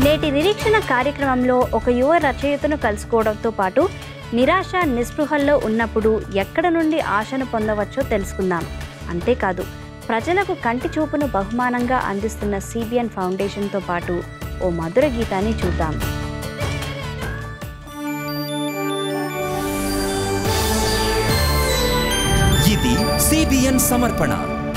నేటి నిరీక్షణ కార్యక్రమంలో ఒక యువ రచయితను కలుసుకోవడంతో పాటు నిరాశ నిస్పృహల్లో ఉన్నప్పుడు ఎక్కడ నుండి ఆశను పొందవచ్చో తెలుసుకుందాం అంతేకాదు ప్రజలకు కంటి చూపును బహుమానంగా అందిస్తున్న సిబిఎన్ ఫౌండేషన్తో పాటు ఓ మధుర గీతాన్ని చూద్దాం ఇది సిబిఎన్ సమర్పణ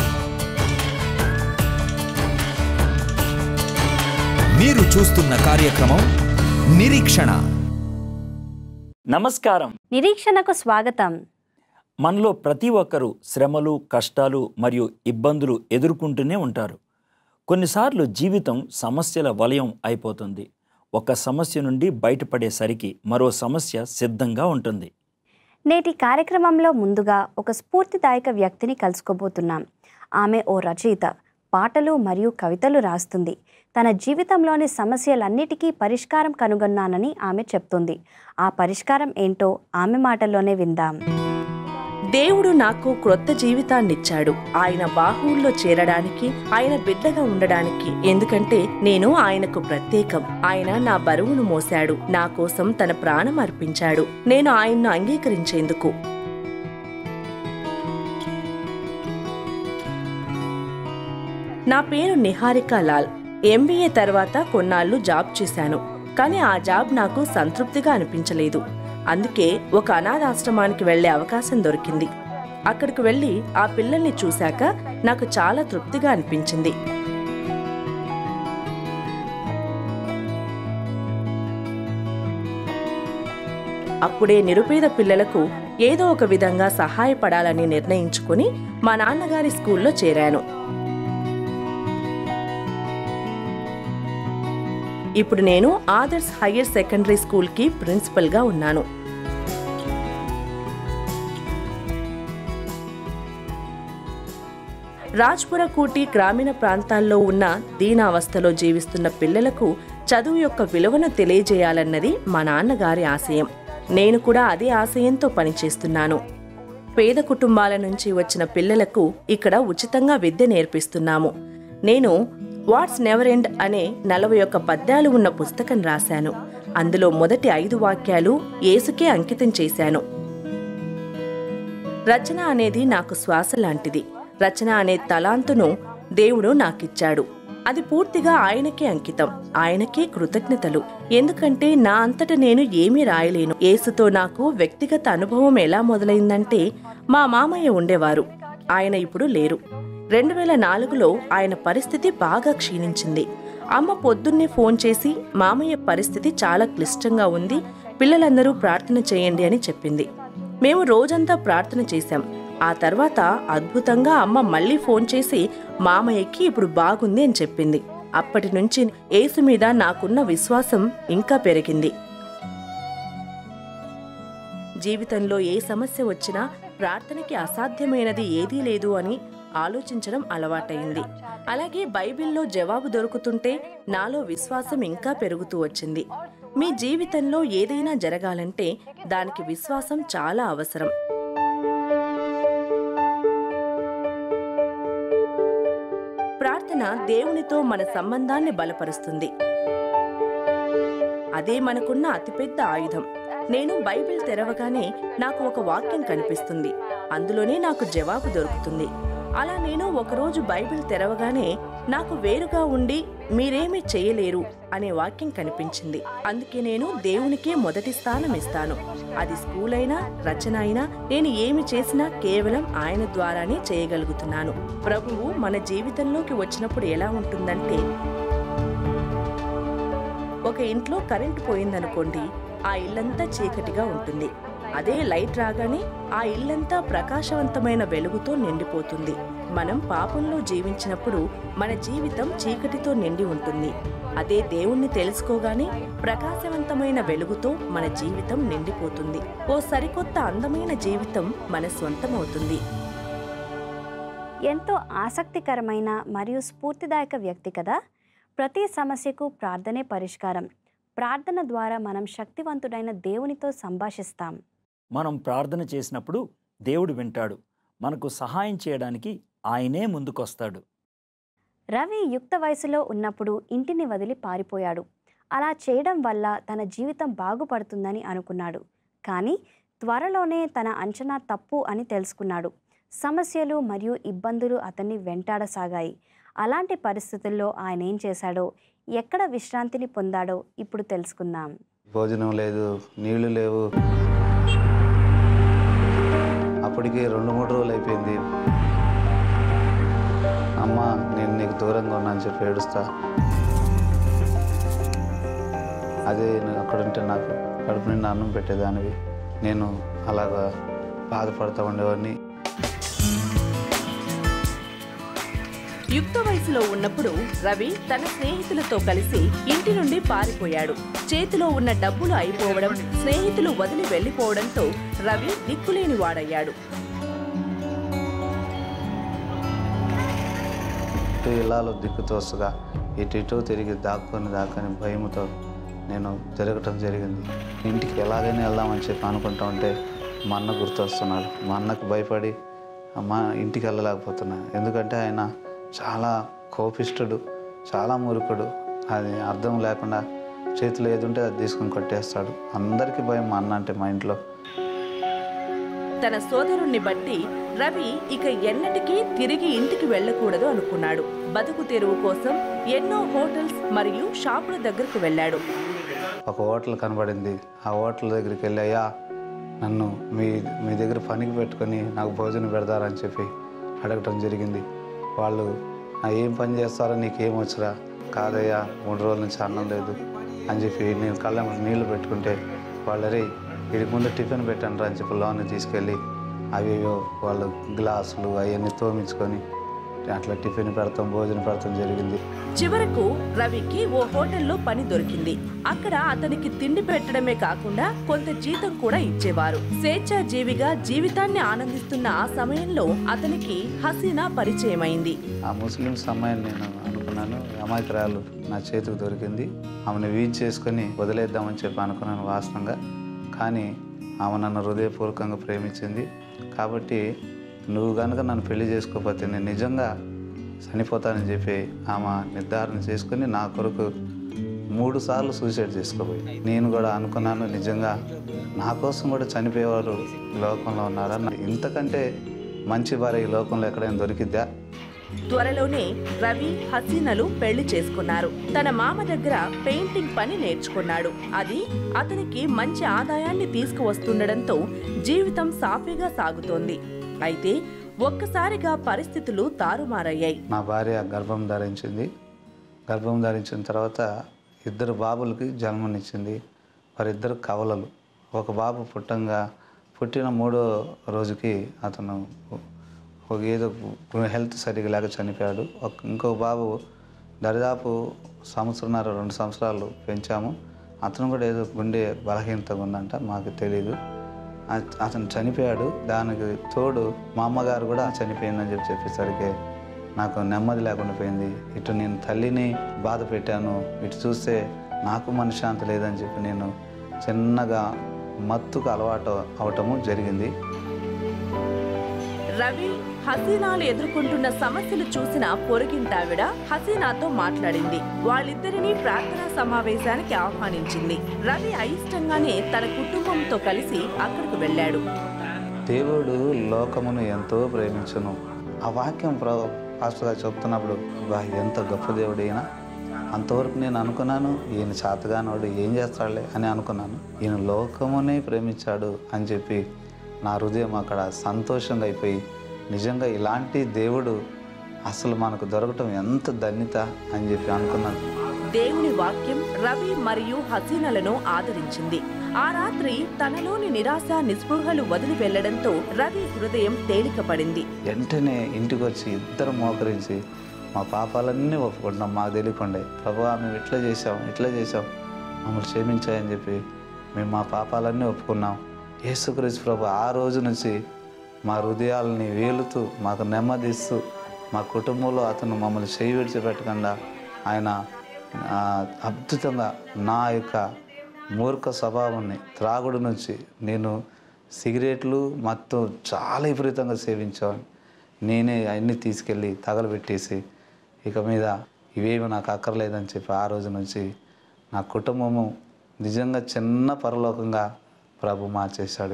మీరు చూస్తున్న కార్యక్రమం నిరీక్షణ నమస్కారం నిరీక్షణకు స్వాగతం మనలో ప్రతి ఒక్కరూ శ్రమలు కష్టాలు మరియు ఇబ్బందులు ఎదుర్కొంటూనే ఉంటారు కొన్నిసార్లు జీవితం సమస్యల వలయం అయిపోతుంది ఒక సమస్య నుండి బయటపడేసరికి మరో సమస్య సిద్ధంగా ఉంటుంది నేటి కార్యక్రమంలో ముందుగా ఒక స్ఫూర్తిదాయక వ్యక్తిని కలుసుకోబోతున్నాం ఆమె ఓ రచయిత పాటలు మరియు కవితలు రాస్తుంది తన జీవితంలోని సమస్యలన్నిటికీ పరిష్కారం కనుగొన్నానని ఆమె చెప్తుంది ఆ పరిష్కారం ఏంటో ఆమె మాటల్లోనే విందాం దేవుడు నాకు క్రొత్త జీవితాన్నిచ్చాడు ఆయన బాహువుల్లో చేరడానికి ఆయన బిడ్డగా ఉండడానికి ఎందుకంటే నేను ఆయనకు ప్రత్యేకం ఆయన నా బరువును మోశాడు నా కోసం తన ప్రాణం అర్పించాడు నేను ఆయన్ను అంగీకరించేందుకు నా పేరు నిహారిక లాల్ ఎంబీఏ తర్వాత కొన్నాళ్ళు జాబ్ చేశాను కానీ ఆ జాబ్ నాకు సంతృప్తిగా అనిపించలేదు అందుకే ఒక అనాథాశ్రమానికి వెళ్లే అవకాశం దొరికింది అక్కడికి వెళ్లి ఆ పిల్లల్ని చూశాక నాకు చాలా తృప్తిగా అనిపించింది అప్పుడే నిరుపేద పిల్లలకు ఏదో ఒక విధంగా సహాయపడాలని నిర్ణయించుకుని మా నాన్నగారి స్కూల్లో చేరాను ఇప్పుడు నేను ఆదర్శ్ హయ్యర్ సెకండరీ స్కూల్కి ప్రిన్సిపల్గా ఉన్నాను రాజ్పుర కూటి గ్రామీణ ప్రాంతాల్లో ఉన్న దీనావస్థలో జీవిస్తున్న పిల్లలకు చదువు యొక్క విలువను తెలియజేయాలన్నది మా నాన్నగారి ఆశయం నేను కూడా అదే ఆశయంతో పనిచేస్తున్నాను పేద కుటుంబాల నుంచి వచ్చిన పిల్లలకు ఇక్కడ ఉచితంగా విద్య నేర్పిస్తున్నాము నేను వాట్స్ నెవర్ ఎండ్ అనే నలభై ఒక్క పద్యాలు ఉన్న పుస్తకం రాశాను అందులో మొదటి ఐదు వాక్యాలు యేసుకే అంకితం చేశాను రచన అనేది నాకు శ్వాస లాంటిది రచన అనే తలాంతును దేవుడు నాకిచ్చాడు అది పూర్తిగా ఆయనకే అంకితం ఆయనకే కృతజ్ఞతలు ఎందుకంటే నా అంతట నేను ఏమీ రాయలేను యేసుతో నాకు వ్యక్తిగత అనుభవం ఎలా మొదలైందంటే మా మామయ్య ఉండేవారు ఆయన ఇప్పుడు లేరు రెండు వేల నాలుగులో ఆయన పరిస్థితి బాగా క్షీణించింది అమ్మ పొద్దున్నే ఫోన్ చేసి మామయ్య పరిస్థితి చాలా క్లిష్టంగా ఉంది పిల్లలందరూ ప్రార్థన చేయండి అని చెప్పింది మేము రోజంతా ప్రార్థన చేశాం ఆ తర్వాత అద్భుతంగా అమ్మ మళ్ళీ ఫోన్ చేసి మామయ్యకి ఇప్పుడు బాగుంది అని చెప్పింది అప్పటి నుంచి యేసు మీద నాకున్న విశ్వాసం ఇంకా పెరిగింది జీవితంలో ఏ సమస్య వచ్చినా ప్రార్థనకి అసాధ్యమైనది ఏదీ లేదు అని ఆలోచించడం అలవాటైంది అలాగే బైబిల్లో జవాబు దొరుకుతుంటే నాలో విశ్వాసం ఇంకా పెరుగుతూ వచ్చింది మీ జీవితంలో ఏదైనా జరగాలంటే దానికి విశ్వాసం చాలా అవసరం ప్రార్థన దేవునితో మన సంబంధాన్ని బలపరుస్తుంది అదే మనకున్న అతిపెద్ద ఆయుధం నేను బైబిల్ తెరవగానే నాకు ఒక వాక్యం కనిపిస్తుంది అందులోనే నాకు జవాబు దొరుకుతుంది అలా నేను ఒకరోజు బైబిల్ తెరవగానే నాకు వేరుగా ఉండి మీరేమీ చేయలేరు అనే వాక్యం కనిపించింది అందుకే నేను దేవునికే మొదటి స్థానం ఇస్తాను అది స్కూల్ అయినా రచన అయినా నేను ఏమి చేసినా కేవలం ఆయన ద్వారానే చేయగలుగుతున్నాను ప్రభువు మన జీవితంలోకి వచ్చినప్పుడు ఎలా ఉంటుందంటే ఒక ఇంట్లో కరెంటు పోయిందనుకోండి ఆ ఇల్లంతా చీకటిగా ఉంటుంది అదే లైట్ రాగానే ఆ ఇల్లంతా ప్రకాశవంతమైన వెలుగుతో నిండిపోతుంది మనం పాపంలో జీవించినప్పుడు మన జీవితం చీకటితో నిండి ఉంటుంది అదే దేవుణ్ణి తెలుసుకోగానే ప్రకాశవంతమైన వెలుగుతో మన జీవితం నిండిపోతుంది ఓ సరికొత్త అందమైన జీవితం మన సొంతమవుతుంది ఎంతో ఆసక్తికరమైన మరియు స్ఫూర్తిదాయక వ్యక్తి కదా ప్రతి సమస్యకు ప్రార్థనే పరిష్కారం ప్రార్థన ద్వారా మనం శక్తివంతుడైన దేవునితో సంభాషిస్తాం మనం ప్రార్థన చేసినప్పుడు దేవుడు వింటాడు మనకు సహాయం చేయడానికి ఆయనే ముందుకొస్తాడు రవి యుక్త వయసులో ఉన్నప్పుడు ఇంటిని వదిలి పారిపోయాడు అలా చేయడం వల్ల తన జీవితం బాగుపడుతుందని అనుకున్నాడు కానీ త్వరలోనే తన అంచనా తప్పు అని తెలుసుకున్నాడు సమస్యలు మరియు ఇబ్బందులు అతన్ని వెంటాడసాగాయి అలాంటి పరిస్థితుల్లో ఆయన ఏం చేశాడో ఎక్కడ విశ్రాంతిని పొందాడో ఇప్పుడు తెలుసుకుందాం భోజనం లేదు నీళ్లు లేవు అప్పటికి రెండు మూడు రోజులు అయిపోయింది అమ్మ నేను నీకు దూరంగా ఉన్నాను చెప్పి ఏడుస్తా అదే నువ్వు అక్కడుంటే నాకు కడుపు నిండా అన్నం పెట్టేదానివి నేను అలాగా బాధపడతా ఉండేవాడిని యుక్త వయసులో ఉన్నప్పుడు రవి తన స్నేహితులతో కలిసి ఇంటి నుండి పారిపోయాడు చేతిలో ఉన్న డబ్బులు అయిపోవడం స్నేహితులు వదిలి వెళ్లిపోవడంతో రవి దిక్కులేని వాడయ్యాడు ఇటు ఇళ్ళలో దిక్కు తోసుగా ఇటు ఇటు తిరిగి దాక్కొని దాక్కొని భయముతో నేను తిరగటం జరిగింది ఇంటికి ఎలాగైనా వెళ్దామని చెప్పి అనుకుంటా ఉంటే మా అన్న గుర్తొస్తున్నాడు మా అన్నకు భయపడి మా ఇంటికి వెళ్ళలేకపోతున్నా ఎందుకంటే ఆయన చాలా కోపిష్టుడు చాలా మురుకుడు అది అర్థం లేకుండా చేతిలో ఏది ఉంటే అది తీసుకుని కొట్టేస్తాడు అందరికీ భయం మా అన్న అంటే మా ఇంట్లో తన సోదరుణ్ణి బట్టి రవి ఇక ఎన్నటికీ తిరిగి ఇంటికి వెళ్ళకూడదు అనుకున్నాడు బతుకు తెరువు కోసం ఎన్నో హోటల్స్ మరియు షాపుల దగ్గరకు వెళ్ళాడు ఒక హోటల్ కనబడింది ఆ హోటల్ దగ్గరికి వెళ్ళి అయ్యా నన్ను మీ మీ దగ్గర పనికి పెట్టుకొని నాకు భోజనం పెడతారని చెప్పి అడగటం జరిగింది వాళ్ళు "ఆ, ఏం పని చేస్తారో నీకేం వచ్చురా కాదయ్యా మూడు రోజుల నుంచి అన్నం లేదు అని చెప్పి నేను కళ్ళ నీళ్లు పెట్టుకుంటే వాళ్ళు అరే వీడికి ముందు టిఫిన్ పెట్టండి అని చెప్పి లోన్ తీసుకెళ్ళి అవి వాళ్ళు గ్లాసులు అవన్నీ తోమించుకొని అట్లా టిఫిన్ పెడతాం భోజనం పెడతాం జరిగింది చివరకు రవికి ఓ హోటల్లో పని దొరికింది అక్కడ అతనికి తిండి పెట్టడమే కాకుండా కొంత జీతం కూడా ఇచ్చేవారు స్వేచ్ఛాజీవిగా జీవితాన్ని ఆనందిస్తున్న ఆ సమయంలో అతనికి హసీనా పరిచయమైంది ఆ ముస్లిమ్స్ అమ్మాయిని నేను అనుకున్నాను అమాయకురాలు నా చేతికి దొరికింది ఆమెను వీజ్ చేసుకొని వదిలేద్దామని చెప్పి అనుకున్నాను వాస్తవంగా కానీ ఆమె నన్ను హృదయపూర్వకంగా ప్రేమించింది కాబట్టి నువ్వు కనుక నన్ను పెళ్లి చేసుకోకపోతే నేను నిజంగా చనిపోతానని చెప్పి ఆమె నిర్ధారణ చేసుకుని నా కొరకు మూడు సార్లు సూసైడ్ చేసుకోబోయి నేను కూడా అనుకున్నాను నిజంగా నా కోసం కూడా చనిపోయేవారు ఈ లోకంలో ఉన్నారా ఇంతకంటే మంచి భార్య ఈ లోకంలో ఎక్కడైనా దొరికిద్దా త్వరలోనే రవి హసీనలు పెళ్లి చేసుకున్నారు తన మామ దగ్గర పెయింటింగ్ పని నేర్చుకున్నాడు అది అతనికి మంచి ఆదాయాన్ని తీసుకువస్తుండడంతో జీవితం సాఫీగా సాగుతోంది అయితే ఒక్కసారిగా పరిస్థితులు తారుమారయ్యాయి నా భార్య గర్భం ధరించింది గర్భం ధరించిన తర్వాత ఇద్దరు బాబులకి జన్మనిచ్చింది వారిద్దరు కవలలు ఒక బాబు పుట్టంగా పుట్టిన మూడో రోజుకి అతను ఒక ఏదో హెల్త్ సరిగా లేక చనిపోయాడు ఒక ఇంకో బాబు దరిదాపు సంవత్సరంన్నర రెండు సంవత్సరాలు పెంచాము అతను కూడా ఏదో గుండె బలహీనతగా ఉందంట మాకు తెలియదు అత- అతను చనిపోయాడు దానికి తోడు మా అమ్మగారు కూడా చనిపోయిందని చెప్పి చెప్పేసరికి నాకు నెమ్మది లేకుండా పోయింది ఇటు నేను తల్లిని బాధ పెట్టాను ఇటు చూస్తే నాకు మనశ్శాంతి లేదని చెప్పి నేను చిన్నగా మత్తుకు అలవాటు అవటము జరిగింది రవి హసీనాలు ఎదుర్కొంటున్న సమస్యలు చూసిన పొరుగింటావిడ హసీనాతో మాట్లాడింది వాళ్ళిద్దరినీ ప్రార్థనా సమావేశానికి ఆహ్వానించింది రవి అయిష్టంగానే తన కుటుంబంతో కలిసి అక్కడికి వెళ్ళాడు దేవుడు లోకమును ఎంతో ప్రేమించును ఆ వాక్యం ప్ర పాస్టర్గా చెప్తున్నప్పుడు బా ఎంత గొప్ప దేవుడు ఈయన అంతవరకు నేను అనుకున్నాను ఈయన చేతగానోడు ఏం చేస్తాడులే అని అనుకున్నాను ఈయన లోకమునే ప్రేమించాడు అని చెప్పి నా హృదయం అక్కడ సంతోషంగా అయిపోయి నిజంగా ఇలాంటి దేవుడు అసలు మనకు దొరకటం ఎంత ధన్యత అని చెప్పి అనుకున్నాను దేవుని వాక్యం రవి మరియు హసీనలను ఆదరించింది ఆ రాత్రి తనలోని నిరాశ నిస్పృహలు వదిలి వెళ్లడంతో రవి హృదయం తేలికపడింది వెంటనే ఇంటికి వచ్చి ఇద్దరు మోకరించి మా పాపాలన్నీ ఒప్పుకుంటున్నాం మాకు తెలియకుండే ప్రభు మేము ఇట్లా చేసాం ఇట్లా చేసాం మమ్మల్ని క్షమించాయని చెప్పి మేము మా పాపాలన్నీ ఒప్పుకున్నాం యేసుక్రీస్తు ప్రభు ఆ రోజు నుంచి మా హృదయాలని వేలుతూ మాకు నెమ్మదిస్తూ మా కుటుంబంలో అతను మమ్మల్ని చేయి విడిచిపెట్టకుండా ఆయన ఆ, అద్భుతంగా నా యొక్క మూర్ఖ స్వభావాన్ని త్రాగుడు నుంచి నేను సిగరెట్లు మొత్తం చాలా విపరీతంగా సేవించేవాడిని నేనే అన్నీ తీసుకెళ్ళి తగలబెట్టేసి ఇక మీద ఇవేమి నాకు అక్కర్లేదని చెప్పి ఆ రోజు నుంచి నా కుటుంబము నిజంగా చిన్న పరలోకంగా ప్రభు మార్చేశాడు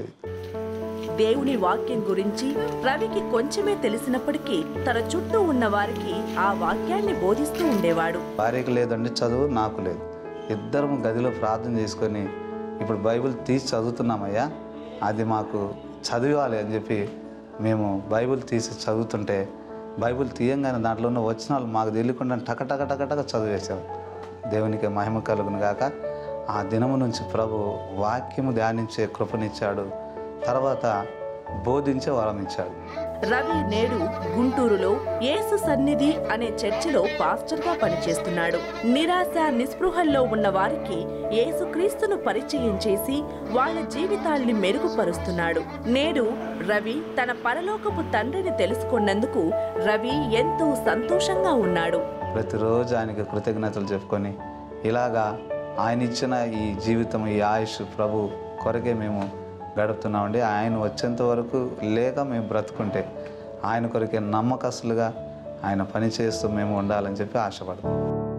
దేవుని వాక్యం గురించి రవికి కొంచెమే తెలిసినప్పటికీ తన చుట్టూ ఉన్న వారికి ఆ వాక్యాన్ని బోధిస్తూ ఉండేవాడు భార్యకు లేదండి చదువు నాకు లేదు ఇద్దరం గదిలో ప్రార్థన చేసుకొని ఇప్పుడు బైబిల్ తీసి చదువుతున్నామయ్యా అది మాకు చదివాలి అని చెప్పి మేము బైబిల్ తీసి చదువుతుంటే బైబిల్ తీయంగానే దాంట్లో ఉన్న వచనాలు మాకు తెలియకుండా టక టక టక టక చదివేశాం దేవునికి మహిమ కలుగును గాక ఆ దినము నుంచి ప్రభు వాక్యము ధ్యానించే కృపనిచ్చాడు తర్వాత బోధించే వరం ఇచ్చాడు రవి నేడు గుంటూరులో యేసు సన్నిధి అనే చర్చిలో పాస్టర్గా పనిచేస్తున్నాడు నిరాశ నిస్పృహల్లో ఉన్న వారికి యేసుక్రీస్తును పరిచయం చేసి వాళ్ళ జీవితాల్ని మెరుగుపరుస్తున్నాడు నేడు రవి తన పరలోకపు తండ్రిని తెలుసుకున్నందుకు రవి ఎంతో సంతోషంగా ఉన్నాడు ప్రతిరోజు ఆయనకి కృతజ్ఞతలు చెప్పుకొని ఇలాగా ఆయన ఇచ్చిన ఈ జీవితం ఈ ఆయుష్ ప్రభు కొరకే మేము గడుపుతున్నామండి ఆయన వచ్చేంత వరకు లేక మేము బ్రతుకుంటే ఆయన కొరకే నమ్మకస్తులుగా ఆయన పని చేస్తూ మేము ఉండాలని చెప్పి ఆశపడతాం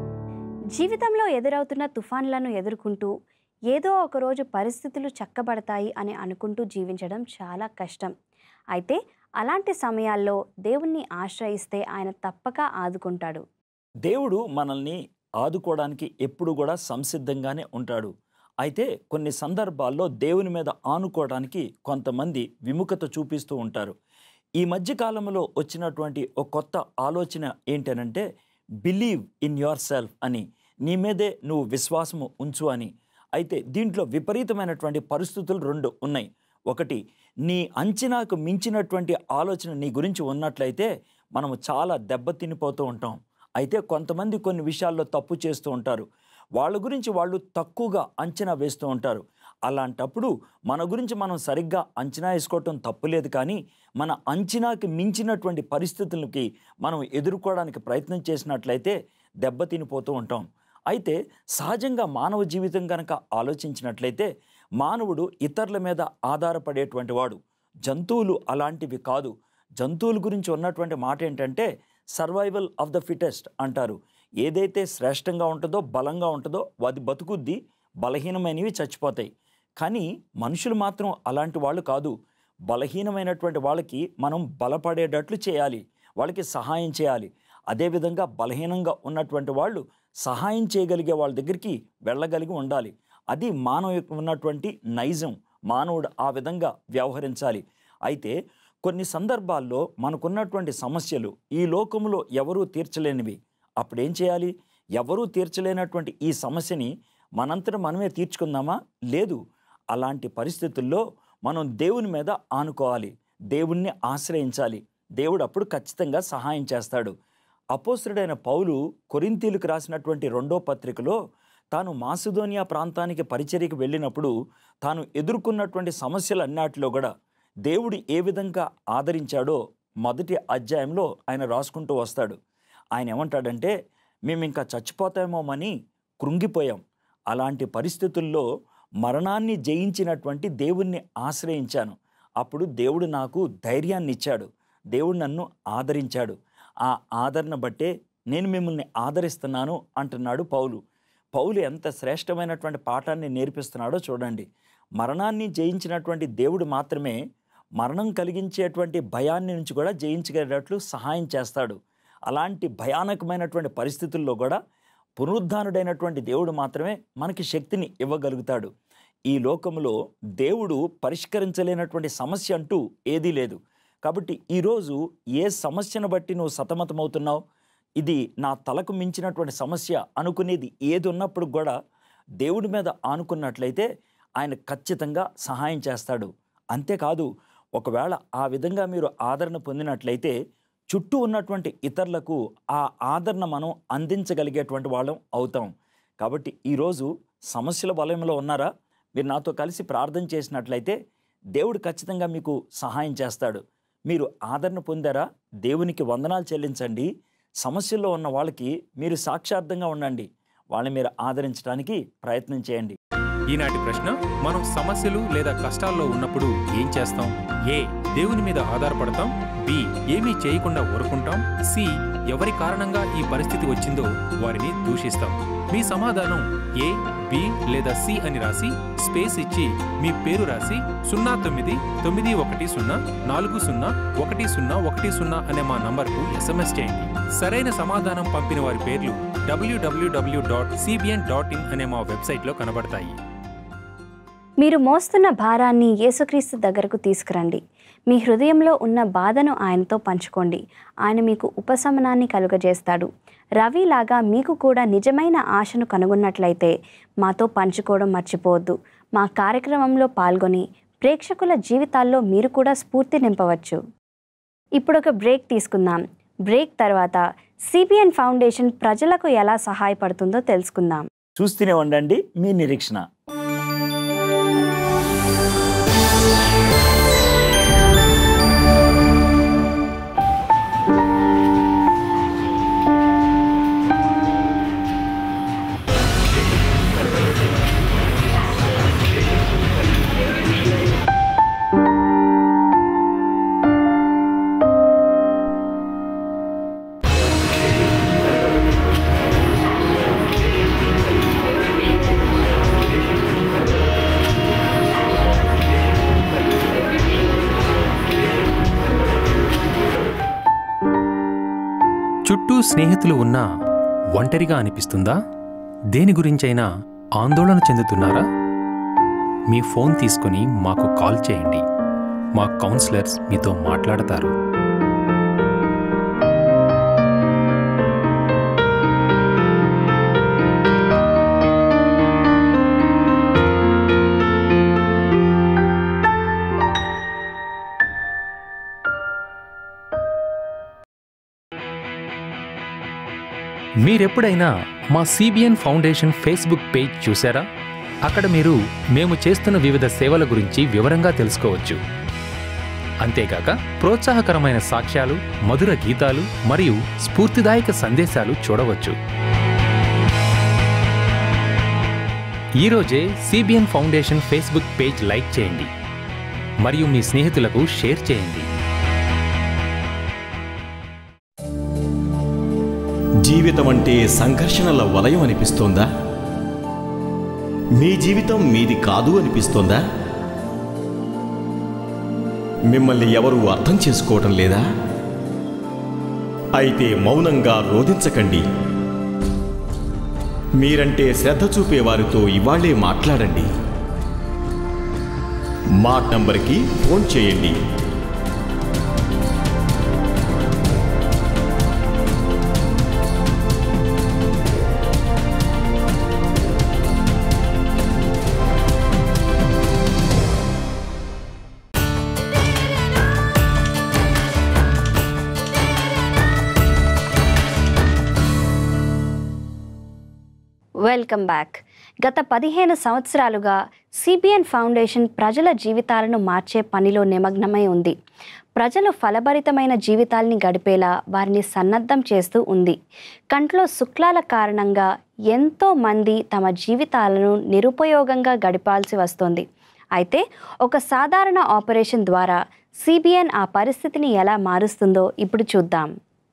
జీవితంలో ఎదురవుతున్న తుఫాన్లను ఎదుర్కొంటూ ఏదో ఒకరోజు పరిస్థితులు చక్కబడతాయి అని అనుకుంటూ జీవించడం చాలా కష్టం అయితే అలాంటి సమయాల్లో దేవుణ్ణి ఆశ్రయిస్తే ఆయన తప్పక ఆదుకుంటాడు దేవుడు మనల్ని ఆదుకోవడానికి ఎప్పుడు కూడా సంసిద్ధంగానే ఉంటాడు అయితే కొన్ని సందర్భాల్లో దేవుని మీద ఆనుకోవడానికి కొంతమంది విముఖత చూపిస్తూ ఉంటారు ఈ మధ్య కాలంలో వచ్చినటువంటి ఒక కొత్త ఆలోచన ఏంటనంటే బిలీవ్ ఇన్ యువర్ సెల్ఫ్ అని నీ మీదే నువ్వు విశ్వాసము ఉంచు అని అయితే దీంట్లో విపరీతమైనటువంటి పరిస్థితులు రెండు ఉన్నాయి ఒకటి నీ అంచనాకు మించినటువంటి ఆలోచన నీ గురించి ఉన్నట్లయితే మనము చాలా దెబ్బతినిపోతూ ఉంటాం అయితే కొంతమంది కొన్ని విషయాల్లో తప్పు చేస్తూ ఉంటారు వాళ్ళ గురించి వాళ్ళు తక్కువగా అంచనా వేస్తూ ఉంటారు అలాంటప్పుడు మన గురించి మనం సరిగ్గా అంచనా వేసుకోవటం తప్పులేదు కానీ మన అంచనాకి మించినటువంటి పరిస్థితులకి మనం ఎదుర్కోవడానికి ప్రయత్నం చేసినట్లయితే దెబ్బతినిపోతూ ఉంటాం అయితే సహజంగా మానవ జీవితం కనుక ఆలోచించినట్లయితే మానవుడు ఇతరుల మీద ఆధారపడేటువంటి వాడు జంతువులు అలాంటివి కాదు జంతువుల గురించి ఉన్నటువంటి మాట ఏంటంటే సర్వైవల్ ఆఫ్ ద ఫిటెస్ట్ అంటారు ఏదైతే శ్రేష్టంగా ఉంటుందో బలంగా ఉంటుందో అది బతుకుద్ది బలహీనమైనవి చచ్చిపోతాయి కానీ మనుషులు మాత్రం అలాంటి వాళ్ళు కాదు బలహీనమైనటువంటి వాళ్ళకి మనం బలపడేటట్లు చేయాలి వాళ్ళకి సహాయం చేయాలి అదేవిధంగా బలహీనంగా ఉన్నటువంటి వాళ్ళు సహాయం చేయగలిగే వాళ్ళ దగ్గరికి వెళ్ళగలిగి ఉండాలి అది మానవ యొక్క ఉన్నటువంటి నైజం మానవుడు ఆ విధంగా వ్యవహరించాలి అయితే కొన్ని సందర్భాల్లో మనకున్నటువంటి సమస్యలు ఈ లోకంలో ఎవరూ తీర్చలేనివి అప్పుడేం చేయాలి ఎవరూ తీర్చలేనటువంటి ఈ సమస్యని మనంతట మనమే తీర్చుకుందామా లేదు అలాంటి పరిస్థితుల్లో మనం దేవుని మీద ఆనుకోవాలి దేవుణ్ణి ఆశ్రయించాలి దేవుడు అప్పుడు ఖచ్చితంగా సహాయం చేస్తాడు అపోసరుడైన పౌలు కొరింతీలకు రాసినటువంటి రెండో పత్రికలో తాను మాసిదోనియా ప్రాంతానికి పరిచర్యకి వెళ్ళినప్పుడు తాను ఎదుర్కొన్నటువంటి సమస్యలన్నిటిలో కూడా దేవుడు ఏ విధంగా ఆదరించాడో మొదటి అధ్యాయంలో ఆయన రాసుకుంటూ వస్తాడు ఆయన ఏమంటాడంటే మేము ఇంకా చచ్చిపోతామోమని కృంగిపోయాం అలాంటి పరిస్థితుల్లో మరణాన్ని జయించినటువంటి దేవుణ్ణి ఆశ్రయించాను అప్పుడు దేవుడు నాకు ధైర్యాన్ని ఇచ్చాడు దేవుడు నన్ను ఆదరించాడు ఆ ఆదరణ బట్టే నేను మిమ్మల్ని ఆదరిస్తున్నాను అంటున్నాడు పౌలు పౌలు ఎంత శ్రేష్టమైనటువంటి పాఠాన్ని నేర్పిస్తున్నాడో చూడండి మరణాన్ని జయించినటువంటి దేవుడు మాత్రమే మరణం కలిగించేటువంటి భయాన్ని నుంచి కూడా జయించగలిగేటట్లు సహాయం చేస్తాడు అలాంటి భయానకమైనటువంటి పరిస్థితుల్లో కూడా పునరుద్ధానుడైనటువంటి దేవుడు మాత్రమే మనకి శక్తిని ఇవ్వగలుగుతాడు ఈ లోకంలో దేవుడు పరిష్కరించలేనటువంటి సమస్య అంటూ ఏదీ లేదు కాబట్టి ఈరోజు ఏ సమస్యను బట్టి నువ్వు సతమతమవుతున్నావు ఇది నా తలకు మించినటువంటి సమస్య అనుకునేది ఏది ఉన్నప్పుడు కూడా దేవుడి మీద ఆనుకున్నట్లయితే ఆయన ఖచ్చితంగా సహాయం చేస్తాడు అంతేకాదు ఒకవేళ ఆ విధంగా మీరు ఆదరణ పొందినట్లయితే చుట్టూ ఉన్నటువంటి ఇతరులకు ఆ ఆదరణ మనం అందించగలిగేటువంటి వాళ్ళం అవుతాం కాబట్టి ఈరోజు సమస్యల వలయంలో ఉన్నారా మీరు నాతో కలిసి ప్రార్థన చేసినట్లయితే దేవుడు ఖచ్చితంగా మీకు సహాయం చేస్తాడు మీరు ఆదరణ పొందారా దేవునికి వందనాలు చెల్లించండి సమస్యల్లో ఉన్న వాళ్ళకి మీరు సాక్షార్థంగా ఉండండి వాళ్ళని మీరు ఆదరించడానికి ప్రయత్నం చేయండి ఈనాటి ప్రశ్న మనం సమస్యలు లేదా కష్టాల్లో ఉన్నప్పుడు ఏం చేస్తాం ఏ దేవుని మీద ఆధారపడతాం బి ఏమీ చేయకుండా ఊరుకుంటాం సి ఎవరి కారణంగా ఈ పరిస్థితి వచ్చిందో వారిని దూషిస్తాం మీ సమాధానం ఏ బి లేదా సి అని రాసి స్పేస్ ఇచ్చి మీ పేరు రాసి సున్నా తొమ్మిది తొమ్మిది ఒకటి సున్నా నాలుగు సున్నా ఒకటి సున్నా ఒకటి సున్నా అనే మా నంబర్కు ఎస్ఎంఎస్ చేయండి సరైన సమాధానం పంపిన వారి పేర్లు W W W dot CBN dot in అనే మా వెబ్సైట్లో కనబడతాయి మీరు మోస్తున్న భారాన్ని యేసుక్రీస్తు దగ్గరకు తీసుకురండి మీ హృదయంలో ఉన్న బాధను ఆయనతో పంచుకోండి ఆయన మీకు ఉపశమనాన్ని కలుగజేస్తాడు రవిలాగా మీకు కూడా నిజమైన ఆశను కనుగొన్నట్లయితే మాతో పంచుకోవడం మర్చిపోవద్దు మా కార్యక్రమంలో పాల్గొని ప్రేక్షకుల జీవితాల్లో మీరు కూడా స్ఫూర్తి నింపవచ్చు ఇప్పుడు ఒక బ్రేక్ తీసుకుందాం బ్రేక్ తర్వాత సిబిఎన్ ఫౌండేషన్ ప్రజలకు ఎలా సహాయపడుతుందో తెలుసుకుందాం చూస్తూనే ఉండండి మీ నిరీక్షణ చుట్టూ స్నేహితులు ఉన్నా ఒంటరిగా అనిపిస్తుందా దేని గురించైనా ఆందోళన చెందుతున్నారా మీ ఫోన్ తీసుకుని మాకు కాల్ చేయండి మా కౌన్సిలర్స్ మీతో మాట్లాడతారు మీరెప్పుడైనా మా సిబిఎన్ ఫౌండేషన్ ఫేస్బుక్ పేజ్ చూసారా అక్కడ మీరు మేము చేస్తున్న వివిధ సేవల గురించి వివరంగా తెలుసుకోవచ్చు అంతేకాక ప్రోత్సాహకరమైన సాక్ష్యాలు మధుర గీతాలు మరియు స్ఫూర్తిదాయక సందేశాలు చూడవచ్చు ఈరోజే CBN foundation Facebook page like చేయండి మరియు మీ స్నేహితులకు షేర్ చేయండి జీవితం అంటే సంఘర్షణల వలయం అనిపిస్తోందా మీ జీవితం మీది కాదు అనిపిస్తోందా మిమ్మల్ని ఎవరూ అర్థం చేసుకోవటం లేదా అయితే మౌనంగా రోధించకండి మీరంటే శ్రద్ధ చూపే వారితో ఇవాళే మాట్లాడండి మా నంబర్కి ఫోన్ చేయండి వెల్కమ్ బ్యాక్ గత పదిహేను సంవత్సరాలుగా సిబిఎన్ ఫౌండేషన్ ప్రజల జీవితాలను మార్చే పనిలో నిమగ్నమై ఉంది ప్రజలు ఫలభరితమైన జీవితాల్ని గడిపేలా వారిని సన్నద్ధం చేస్తూ ఉంది కంట్లో శుక్లాల కారణంగా ఎంతో మంది తమ జీవితాలను నిరుపయోగంగా గడిపాల్సి వస్తుంది అయితే ఒక సాధారణ ఆపరేషన్ ద్వారా సిబిఎన్ ఆ పరిస్థితిని ఎలా మారుస్తుందో ఇప్పుడు చూద్దాం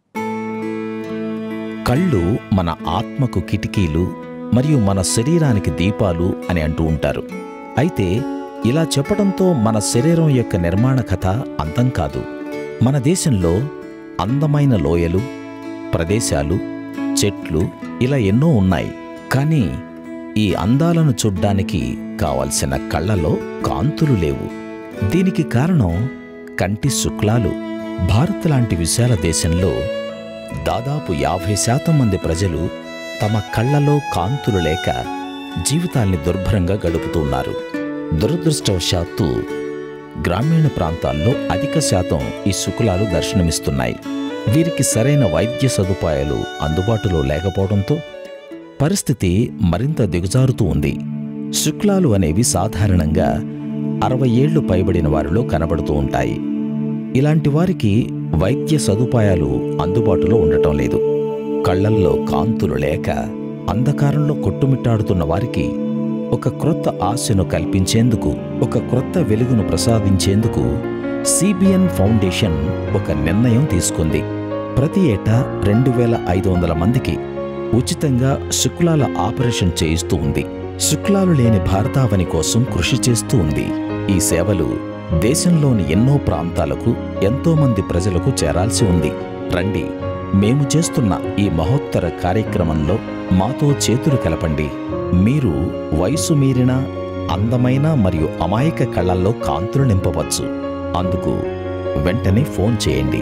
కళ్ళు మన ఆత్మకు కిటికీలు మరియు మన శరీరానికి దీపాలు అని అంటూ ఉంటారు అయితే ఇలా చెప్పడంతో మన శరీరం యొక్క నిర్మాణ కథ అంతం కాదు మన దేశంలో అందమైన లోయలు ప్రదేశాలు చెట్లు ఇలా ఎన్నో ఉన్నాయి కానీ ఈ అందాలను చూడ్డానికి కావలసిన కళ్ళలో కాంతులు లేవు దీనికి కారణం కంటి శుక్లాలు భారత్ లాంటి విశాల దేశంలో దాదాపు యాభై శాతం మంది ప్రజలు తమ కళ్ళలో కాంతులు లేక జీవితాల్ని దుర్భరంగా గడుపుతున్నారు దురదృష్టవశాత్తు గ్రామీణ ప్రాంతాల్లో అధిక శాతం ఈ శుక్లాలు దర్శనమిస్తున్నాయి వీరికి సరైన వైద్య సదుపాయాలు అందుబాటులో లేకపోవడంతో పరిస్థితి మరింత దిగజారుతూ ఉంది శుక్లాలు అనేవి సాధారణంగా అరవై ఏళ్లు పైబడిన వారిలో కనబడుతూ ఉంటాయి ఇలాంటి వారికి వైద్య సదుపాయాలు అందుబాటులో ఉండటం లేదు కళ్ళల్లో కాంతులు లేక అంధకారంలో కొట్టుమిట్టాడుతున్న వారికి ఒక క్రొత్త ఆశను కల్పించేందుకు ఒక క్రొత్త వెలుగును ప్రసాదించేందుకు సిబిఎన్ ఫౌండేషన్ ఒక నిర్ణయం తీసుకుంది ప్రతి ఏటా రెండు వేల ఐదు వందల మందికి ఉచితంగా శుక్లాల ఆపరేషన్ చేయిస్తూ ఉంది శుక్లాలు లేని భారతావని కోసం కృషి చేస్తూ ఉంది ఈ సేవలు దేశంలోని ఎన్నో ప్రాంతాలకు ఎంతో మంది ప్రజలకు చేరాల్సి ఉంది రండి మేము చేస్తున్న ఈ మహోత్తర కార్యక్రమంలో మాతో చేతులు కలపండి మీరు వయసు మీరిన అందమైన మరియు అమాయక కళ్ళల్లో కాంతులు నింపవచ్చు అందుకు వెంటనే ఫోన్ చేయండి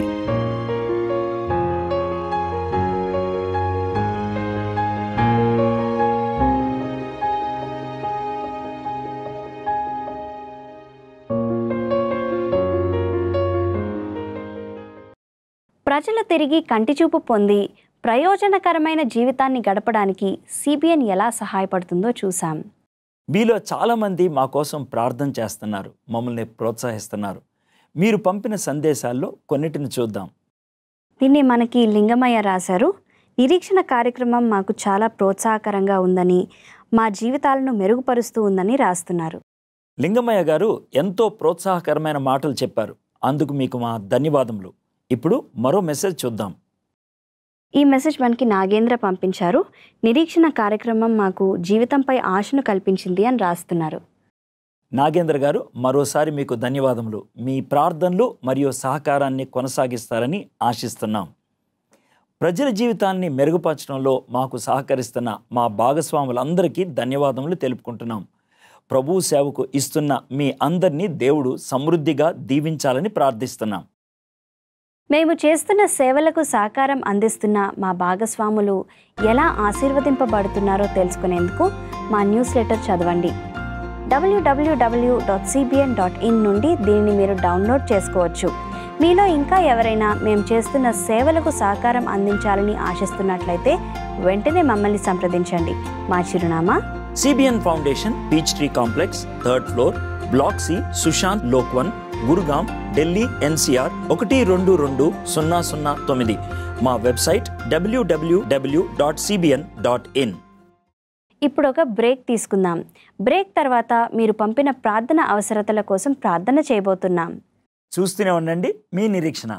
ప్రజలు తిరిగి కంటిచూపు పొంది ప్రయోజనకరమైన జీవితాన్ని గడపడానికి సిబిఎన్ ఎలా సహాయపడుతుందో చూసాం మీలో చాలామంది మా కోసం ప్రార్థన చేస్తున్నారు మమ్మల్ని ప్రోత్సహిస్తున్నారు మీరు పంపిన సందేశాల్లో కొన్నిటిని చూద్దాం దీన్ని మనకి లింగమయ్య రాశారు నిరీక్షణ కార్యక్రమం మాకు చాలా ప్రోత్సాహకరంగా ఉందని మా జీవితాలను మెరుగుపరుస్తూ ఉందని రాస్తున్నారు లింగమయ్య గారు ఎంతో ప్రోత్సాహకరమైన మాటలు చెప్పారు అందుకు మీకు మా ధన్యవాదములు ఇప్పుడు మరో మెసేజ్ చూద్దాం ఈ మెసేజ్ మనకి నాగేంద్ర పంపించారు నిరీక్షణ కార్యక్రమం మాకు జీవితంపై ఆశను కల్పించింది అని రాస్తున్నారు నాగేంద్ర గారు మరోసారి మీకు ధన్యవాదములు మీ ప్రార్థనలు మరియు సహకారాన్ని కొనసాగిస్తారని ఆశిస్తున్నాం ప్రజల జీవితాన్ని మెరుగుపరచడంలో మాకు సహకరిస్తున్న మా భాగస్వాములందరికీ ధన్యవాదములు తెలుపుకుంటున్నాం ప్రభు సేవకు ఇస్తున్న మీ అందరినీ దేవుడు సమృద్ధిగా దీవించాలని ప్రార్థిస్తున్నాం మేము చేస్తున్న సేవలకు సహకారం అందిస్తున్న మా భాగస్వాములు ఎలా ఆశీర్వదింపబడుతున్నారో తెలుసుకునేందుకు మా న్యూస్ లెటర్ చదవండి W W W dot CBN dot in నుండి దీనిని మీరు డౌన్లోడ్ చేసుకోవచ్చు మీలో ఇంకా ఎవరైనా మేము చేస్తున్న సేవలకు సహకారం అందించాలని ఆశిస్తున్నట్లయితే వెంటనే మమ్మల్ని సంప్రదించండి మా చిరునామా CBN foundation peach tree complex third floor block C Sushant Lok one Gurgaon Delhi NCR ఒకటి రెండు రెండు సున్నా సున్నా తొమ్మిది మా website W W W dot CBN dot in ఇప్పుడు ఒక బ్రేక్ తీసుకుందాం బ్రేక్ తర్వాత మీరు పంపిన ప్రార్థన అవసరతల కోసం ప్రార్థన చేయబోతున్నాం చూస్తూనే ఉండండి మీ నిరీక్షణ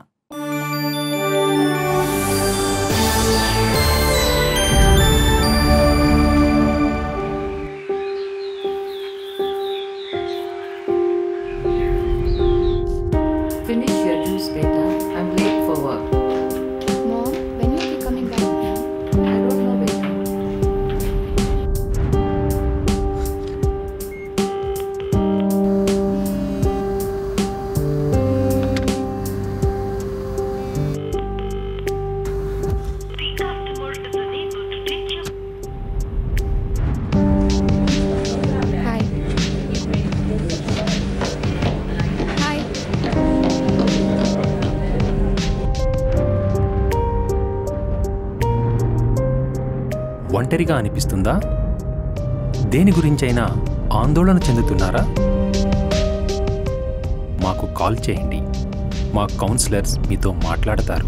Finish your juice, beta. I'm late for work. Mom, when will you be coming back? I don't know, beta. Hi. Hi. ఒంటరిగా అనిపిస్తుందా దేని గురించైనా ఆందోళన చెందుతున్నారా మాకు కాల్ చేయండి మా కౌన్సిలర్స్ మీతో మాట్లాడతారు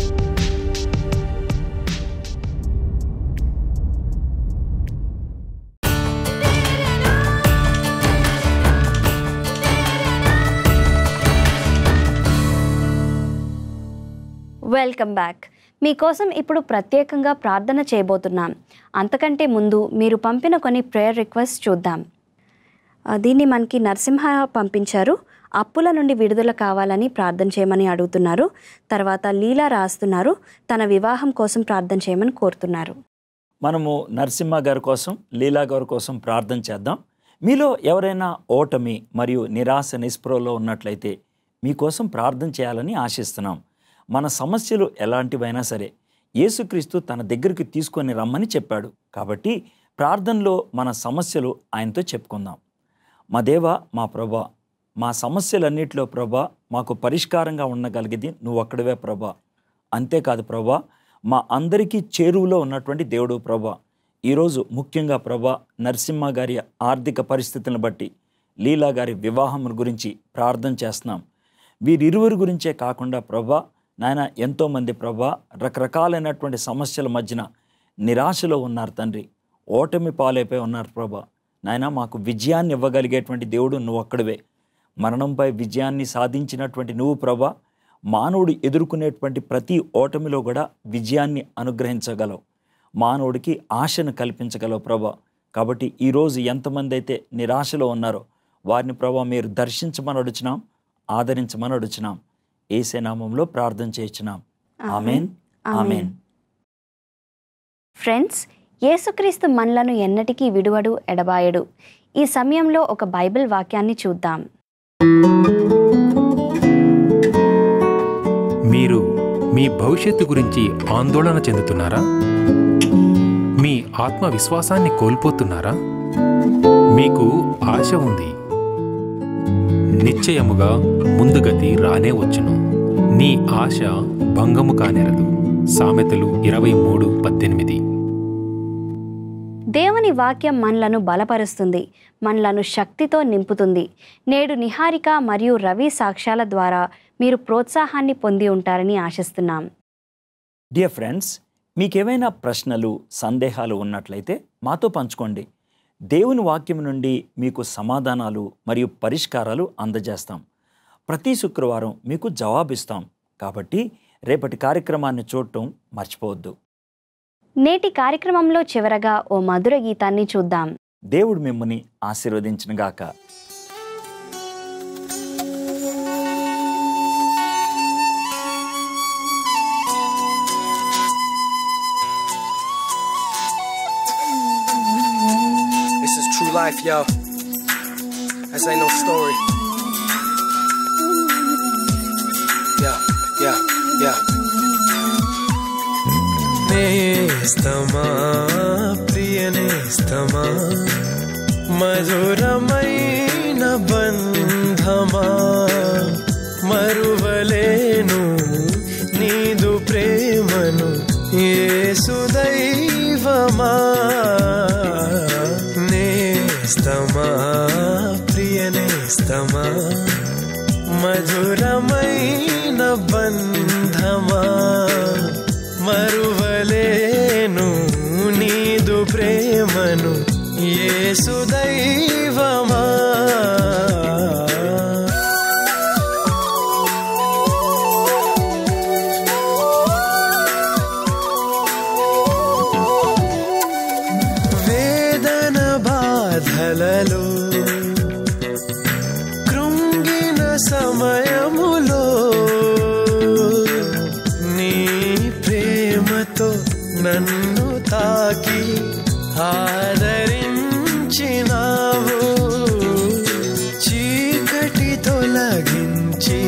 వెల్కమ్ బ్యాక్ మీకోసం ఇప్పుడు ప్రత్యేకంగా ప్రార్థన చేయబోతున్నాం అంతకంటే ముందు మీరు పంపిన కొన్ని ప్రేయర్ రిక్వెస్ట్ చూద్దాం ఆ, దీన్ని మనకి నరసింహ పంపించారు అప్పుల నుండి విడుదల కావాలని ప్రార్థన చేయమని అడుగుతున్నారు తర్వాత లీలా రాస్తున్నారు తన వివాహం కోసం ప్రార్థన చేయమని కోరుతున్నారు మనము నరసింహ గారి కోసం లీలా గారి కోసం ప్రార్థన చేద్దాం మీలో ఎవరైనా ఓటమి మరియు నిరాశ నిస్పృహలో ఉన్నట్లయితే మీకోసం ప్రార్థన చేయాలని ఆశిస్తున్నాం మన సమస్యలు ఎలాంటివైనా సరే యేసుక్రీస్తు తన దగ్గరికి తీసుకొని రమ్మని చెప్పాడు కాబట్టి ప్రార్థనలో మన సమస్యలు ఆయనతో చెప్పుకుందాం మా దేవ మా ప్రభా మా సమస్యలన్నిటిలో ప్రభా మాకు పరిష్కారంగా ఉండగలిగేది నువ్వు ఒక్కడవే ప్రభా అంతేకాదు ప్రభా మా అందరికీ చేరువలో ఉన్నటువంటి దేవుడు ప్రభా ఈరోజు ముఖ్యంగా ప్రభా నరసింహ గారి ఆర్థిక పరిస్థితులను బట్టి లీలా గారి వివాహం గురించి ప్రార్థన చేస్తున్నాం వీరిరువురి గురించే కాకుండా ప్రభా నాయన ఎంతోమంది ప్రభా రకరకాలైనటువంటి సమస్యల మధ్యన నిరాశలో ఉన్నారు తండ్రి ఓటమి పాలైపోయి ఉన్నారు ప్రభా నాయన మాకు విజయాన్ని ఇవ్వగలిగేటువంటి దేవుడు నువ్వు ఒక్కడివే మరణంపై విజయాన్ని సాధించినటువంటి నువ్వు ప్రభా మానవుడు ఎదుర్కొనేటువంటి ప్రతి ఓటమిలో కూడా విజయాన్ని అనుగ్రహించగలవు మానవుడికి ఆశను కల్పించగలవు ప్రభా కాబట్టి ఈరోజు ఎంతమంది అయితే నిరాశలో ఉన్నారో వారిని ప్రభా మీరు దర్శించమని అడుచున్నాం ఆదరించమని అడుచున్నాం ఏసే నామంలో ప్రార్థన చేయించున్నాం ఆమెన్ ఆమెన్ ఫ్రెండ్స్ యేసుక్రీస్తు మనలను ఎన్నటికీ విడువడు ఎడబాయడు ఈ సమయంలో ఒక బైబిల్ వాక్యాన్ని చూద్దాం మీరు మీ భవిష్యత్తు గురించి ఆందోళన చెందుతున్నారా మీ ఆత్మవిశ్వాసాన్ని కోల్పోతున్నారా మీకు ఆశ ఉంది నిశ్చయముగా ముందుగతి రానే వచ్చును నీ ఆశ భంగము కానేరదు సామెతలు ఇరవై మూడు పద్దెనిమిది దేవుని వాక్యం మనలను బలపరుస్తుంది మనలను శక్తితో నింపుతుంది నేడు నిహారిక మరియు రవి సాక్ష్యాల ద్వారా మీరు ప్రోత్సాహాన్ని పొంది ఉంటారని ఆశిస్తున్నాం డియర్ ఫ్రెండ్స్ మీకేమైనా ప్రశ్నలు సందేహాలు ఉన్నట్లయితే మాతో పంచుకోండి దేవుని వాక్యం నుండి మీకు సమాధానాలు మరియు పరిష్కారాలు అందజేస్తాం ప్రతి శుక్రవారం మీకు జవాబిస్తాం కాబట్టి రేపటి కార్యక్రమాన్ని చూడటం మర్చిపోవద్దు నేటి కార్యక్రమంలో చివరగా ఓ మధుర గీతాన్ని చూద్దాం దేవుడు మిమ్మల్ని ఆశీర్వదించినగాక This is true life, yo. This ain't no story. Yeah, yeah, yeah. నేస్తమా ప్రియ నేస్తమా మధురమైన బంధమా మరువలేను నీదు ప్రేమను యేసు దైవమా నేస్తమా ప్రియ నేస్తమా మధురమైన బంధమా మరువలేను నీదు ప్రేమను యేసు దైవమా వేదన బాధలలో కృంగిన సమయములో నీ ప్రేమతో నన్ను తాకి ఆదరించినావు చీకటి తొలగించి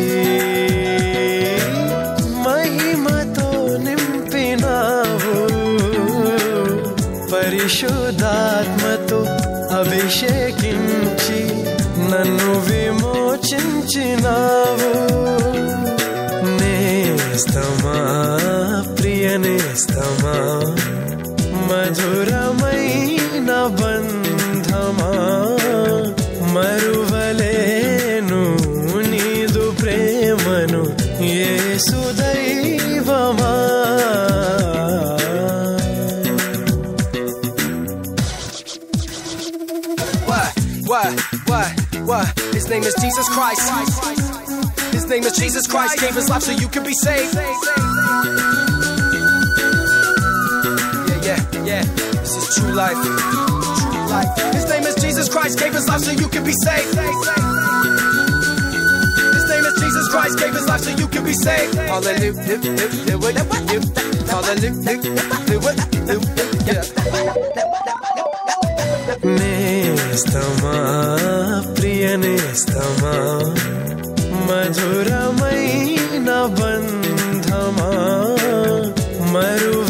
మహిమతో నింపినావు పరిశుద్ధాత్మతో అభిషేకించి నన్ను విమోచించినావు నేస్తమా ప్రియ నేస్తమా మధురమైన బంధమా మరువలేను నీదు ప్రేమను యేసు దైవమా What? What? What? What? His name is Jesus Christ. His name is Jesus Christ. Gave his life so you can be saved. Yeah, yeah, yeah. This is true life. True life. His name is Jesus Christ. Gave his life so you can be saved. His name is Jesus Christ. Gave his life so you can be saved. Hallelujah. Hallelujah. Yeah. నేస్తమా ప్రియ నేస్తమా మధురమైన బంధమా మరు